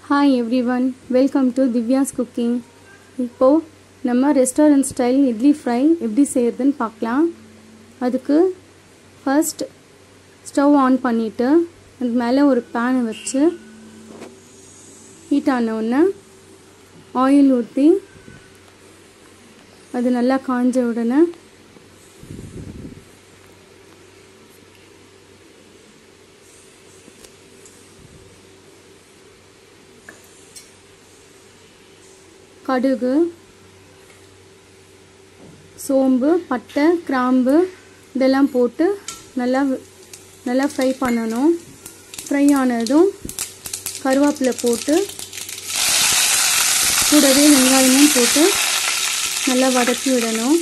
hi everyone welcome to திவ்யாஸ் cooking இப்போது நம்ம ரெஸ்டாரண்ட் ஸ்டைல் இட்லி ஃப்ரை எப்படி செய்கிறதுன்னு பார்க்கலாம் அதுக்கு ஃபர்ஸ்ட் ஸ்டவ் ஆன் பண்ணிவிட்டு அதுக்கு மேலே ஒரு பேனை வச்சு ஹீட் ஆன உடனே ஆயில் ஊற்றி அது நல்லா காஞ்ச உடனே கடுகு சோம்பு பட்டை கிராம்பு இதெல்லாம் போட்டு நல்லா நல்லா ஃப்ரை பண்ணணும் ஃப்ரை ஆனதும் கருவேப்பிலை போட்டு கூடவே வெங்காயமும் போட்டு நல்லா வதக்கி விடணும்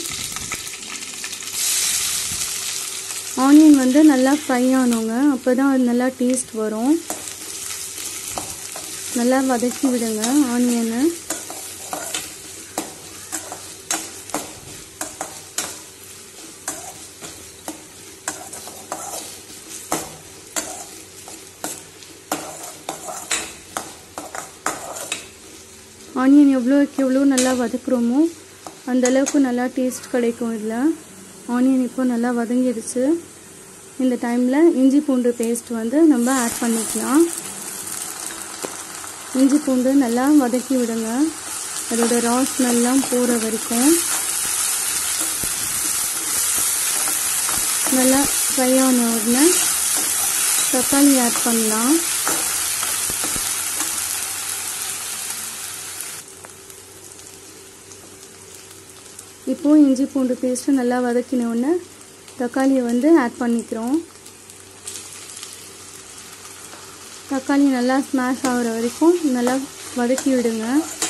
ஆனியன் வந்து நல்லா ஃப்ரை ஆனவங்க அப்போ தான் அது நல்லா டேஸ்ட் வரும் நல்லா வதக்கி விடுங்க ஆனியனை ஆனியன் எவ்வளோக்கு எவ்வளோ நல்லா வதக்குறோமோ அந்த அளவுக்கு நல்லா டேஸ்ட் கிடைக்கும் இதில் ஆனியன் இப்போ நல்லா வதங்கிடுச்சு இந்த டைமில் இஞ்சி பூண்டு பேஸ்ட் வந்து நம்ம ஆட் பண்ணிக்கலாம் இஞ்சி பூண்டு நல்லா வதக்கி விடுங்க அதோட ரா ஸ்மெல்லாம் போகிற வரைக்கும் நல்லா ஃப்ரை ஆன உடனே தக்காளி ஆட் பண்ணலாம் இப்போது இஞ்சி பூண்டு பேஸ்ட்டு நல்லா வதக்கினோடனே தக்காளியை வந்து ஆட் பண்ணிக்கிறோம் தக்காளி நல்லா ஸ்மாஷ் ஆகிற வரைக்கும் நல்லா வதக்கி விடுங்க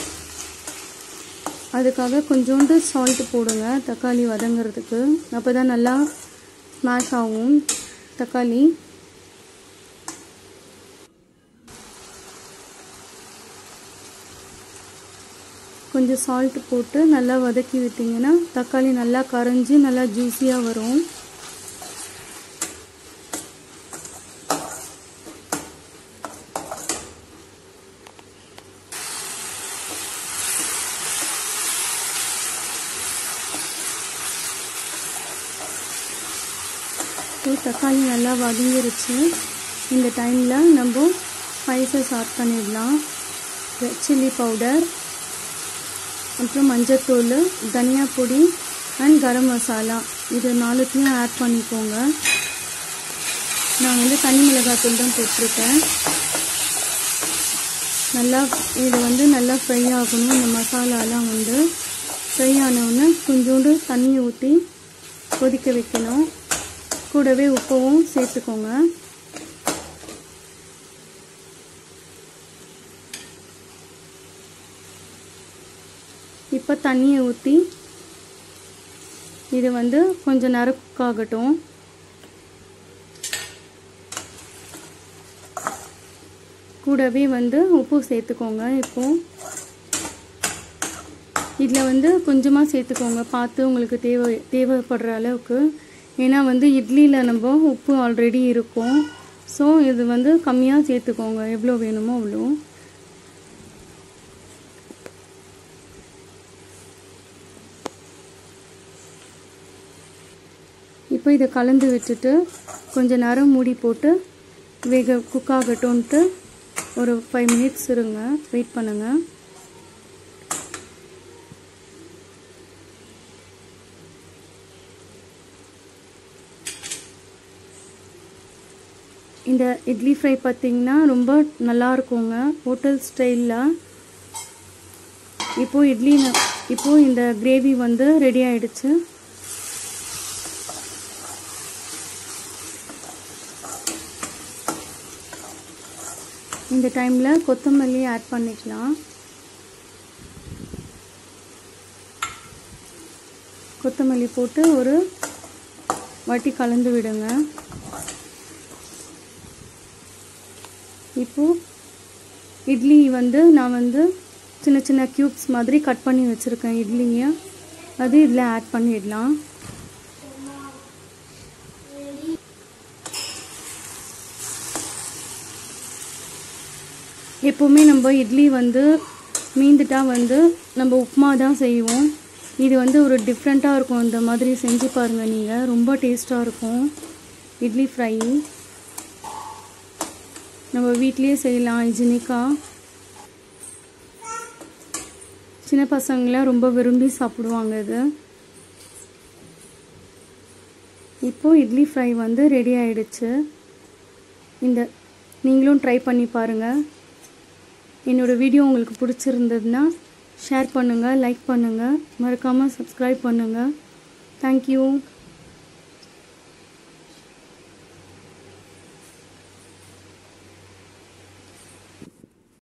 அதுக்காக கொஞ்சோண்டு சால்ட்டு போடுங்க தக்காளி வதங்கிறதுக்கு அப்போ தான் நல்லா ஸ்மாஷ் ஆகும் தக்காளி கொஞ்சம் சால்ட் போட்டு நல்லா வதக்கி விட்டிங்கன்னா தக்காளி நல்லா கரைஞ்சி நல்லா ஜூஸியாக வரும் தக்காளி நல்லா வதங்கிருச்சு இந்த டைமில் நம்ம ஸ்பைசஸ் ஆட் பண்ணிடலாம் சில்லி பவுடர் அப்புறம் மஞ்சத்தூள் தனியா பொடி அண்ட் கரம் மசாலா இது நாலுத்தையும் ஆட் பண்ணிக்கோங்க நான் வந்து தனி மிளகாத்தூள் தான் போட்டிருக்கேன் நல்லா இது வந்து நல்லா ஃப்ரை ஆகணும் இந்த மசாலாலாம் வந்து ஃப்ரை ஆனவுடனே கொஞ்சோண்டு தண்ணி ஊற்றி கொதிக்க வைக்கணும் கூடவே உப்பவும் சேர்த்துக்கோங்க இப்போ தண்ணியை ஊற்றி இது வந்து கொஞ்சம் நேரம் குக் ஆகட்டும் கூடவே வந்து உப்பு சேர்த்துக்கோங்க இப்போ இதில் வந்து கொஞ்சமாக சேர்த்துக்கோங்க பார்த்து உங்களுக்கு தேவை தேவைப்படுற அளவுக்கு ஏன்னா வந்து இட்லியில் நம்ம உப்பு ஆல்ரெடி இருக்கும் ஸோ இது வந்து கம்மியாக சேர்த்துக்கோங்க எவ்வளோ வேணுமோ அவ்வளோ இப்போ இதை கலந்து விட்டுட்டு கொஞ்சம் நேரம் மூடி போட்டு வேக குக் ஆகட்டும்ன்ட்டு ஒரு ஃபைவ் மினிட்ஸ் இருங்க வெயிட் பண்ணுங்கள் இந்த இட்லி ஃப்ரை பார்த்திங்கன்னா ரொம்ப நல்லா இருக்குங்க ஹோட்டல் ஸ்டைலில் இப்போது இட்லி இப்போது இந்த கிரேவி வந்து ரெடி ஆயிடுச்சு இந்த டைமில் கொத்தமல்லி ஆட் பண்ணிக்கலாம் கொத்தமல்லி போட்டு ஒரு வாட்டி கலந்து விடுங்க இப்போது இட்லி வந்து நான் வந்து சின்ன சின்ன க்யூப்ஸ் மாதிரி கட் பண்ணி வச்சுருக்கேன் இட்லியை அது இதில் ஆட் பண்ணிடலாம் எப்போவுமே நம்ம இட்லி வந்து மீந்துட்டா வந்து நம்ம உப்புமா தான் செய்வோம் இது வந்து ஒரு டிஃப்ரெண்ட்டாக இருக்கும் இந்த மாதிரி செஞ்சு பாருங்கள் நீங்கள் ரொம்ப டேஸ்ட்டாக இருக்கும் இட்லி ஃப்ரை நம்ம வீட்லேயே செய்யலாம் ஹைஜீனிக்காக சின்ன பசங்களாம் ரொம்ப விரும்பி சாப்பிடுவாங்க இது இப்போது இட்லி ஃப்ரை வந்து ரெடி ஆயிடுச்சு இந்த நீங்களும் ட்ரை பண்ணி பாருங்கள் என்னோடய வீடியோ உங்களுக்கு பிடிச்சிருந்ததுன்னா ஷேர் பண்ணுங்கள் லைக் பண்ணுங்கள் மறக்காமல் சப்ஸ்கிரைப் பண்ணுங்கள் தேங்க்யூ